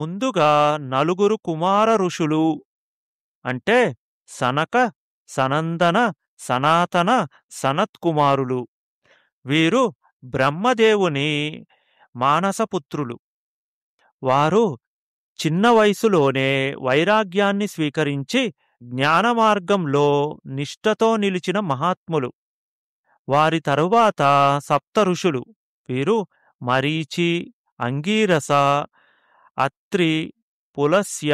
ముందుగా నలుగురు కుమార ఋషులు అంటే సనక సనందన సనాతన సనత్కుమారులు వీరు బ్రహ్మదేవుని మానసపుత్రులు వారు చిన్న వయసులోనే వైరాగ్యాన్ని స్వీకరించి జ్ఞానమార్గంలో నిష్ఠతో నిలిచిన మహాత్ములు వారి తరువాత సప్త ఋషులు వీరు మరీచి అంగీరస అత్రి పులస్య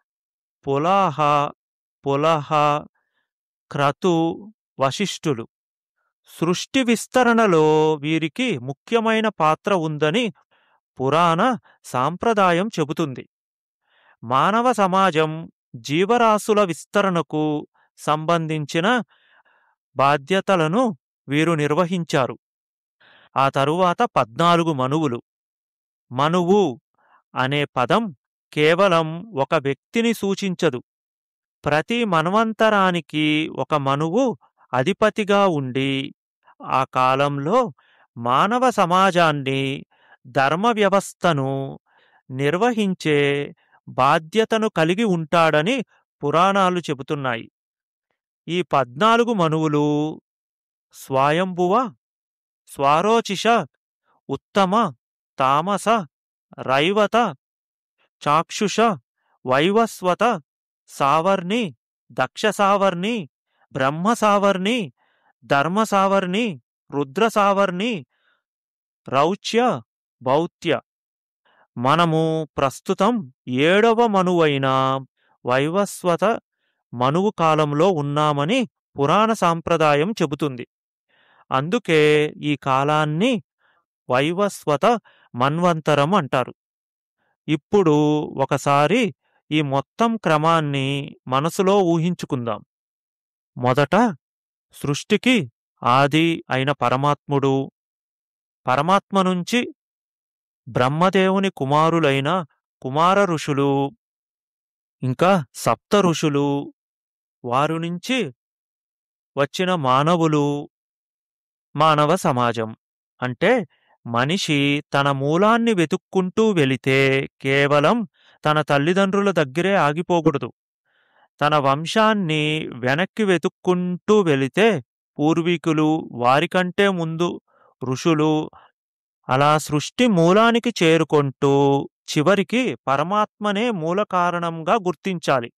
పులాహ పులహ క్రతు వశిష్ఠులు సృష్టి విస్తరణలో వీరికి ముఖ్యమైన పాత్ర ఉందని పురాణ సాంప్రదాయం చెబుతుంది మానవ సమాజం జీవరాశుల విస్తరణకు సంబంధించిన బాధ్యతలను వీరు నిర్వహించారు ఆ తరువాత పద్నాలుగు మనువులు మనువు అనే పదం కేవలం ఒక వ్యక్తిని సూచించదు ప్రతి మన్వంతరానికి ఒక మనువు అధిపతిగా ఉండి ఆ కాలంలో మానవ సమాజాన్ని ధర్మ వ్యవస్థను నిర్వహించే బాధ్యతను కలిగి ఉంటాడని పురాణాలు చెబుతున్నాయి ఈ పద్నాలుగు మనువులు స్వయంభువ స్వారోచిష ఉత్తమ తామస రైవత చాక్షుష వైవస్వత సావర్ణి దక్ష సావర్ణి బ్రహ్మ సావర్ణి ధర్మ సావర్ణి రుద్ర సావర్ణి రౌచ్య భౌత్య మనము ప్రస్తుతం ఏడవ మనువైన వైవస్వత మనువు కాలంలో ఉన్నామని పురాణ సాంప్రదాయం చెబుతుంది అందుకే ఈ కాలాన్ని వైవస్వత మన్వంతరం అంటారు ఇప్పుడు ఒకసారి ఈ మొత్తం క్రమాన్ని మనసులో ఊహించుకుందాం మొదట సృష్టికి ఆది అయిన పరమాత్ముడు పరమాత్మ నుంచి బ్రహ్మదేవుని కుమారులైన కుమార ఋషులు ఇంకా సప్త ఋషులు వారు నుంచి వచ్చిన మానవులు మానవ సమాజం అంటే మనిషి తన మూలాన్ని వెతుక్కుంటూ వెళితే కేవలం తన తల్లిదండ్రుల దగ్గరే ఆగిపోకూడదు తన వంశాన్ని వెనక్కి వెతుక్కుంటూ వెళితే పూర్వీకులు వారికంటే ముందు ఋషులు అలా సృష్టి మూలానికి చేరుకుంటూ చివరికి పరమాత్మనే మూల కారణంగా గుర్తించాలి